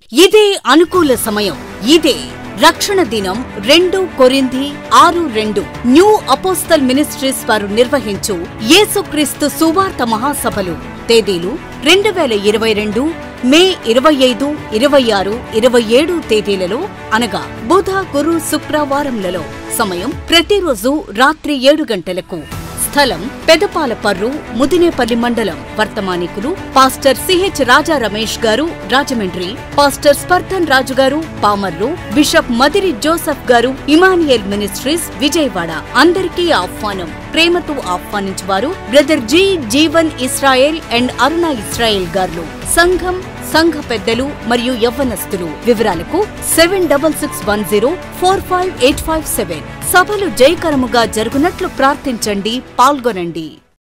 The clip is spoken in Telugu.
ఇదే అనుకూల సమయం ఇదే రక్షణ దినం రెండు కొరింథీ ఆరు రెండు న్యూ అపోస్తల్ మినిస్ట్రీస్ వారు నిర్వహించు యేసుక్రీస్తు సువార్త మహాసభలు తేదీలు రెండు వేల ఇరవై రెండు మే ఇరవై ఐదు ఇరవై ఆరు ఇరవై ఏడు తేదీలలో అనగా బుధ గురు శుక్రవారంలలో సమయం ప్రతిరోజు రాత్రి ఏడు గంటలకు స్థలం పెదపాలపర్రు ముదినేపల్లి మండలం వర్తమానికులు పాస్టర్ సిహెచ్ రాజా రమేష్ గారు రాజమండ్రి పాస్టర్ స్పర్ధన్ రాజు గారు పామర్రు బిషప్ మదిరి జోసెఫ్ గారు ఇమానియల్ మినిస్ట్రీస్ విజయవాడ అందరికీ ఆహ్వానం ప్రేమతో ఆహ్వానించువారు brother G Jeevan Israel and Aruna Israel గారు సంఘం సంఘ పెద్దలు మరియు యవ్వనస్తులు వివరాలకు seven double six one zero four five eight five seven సభలు జయకరముగా జరుగునట్లు ప్రార్థించండి పాల్గొనండి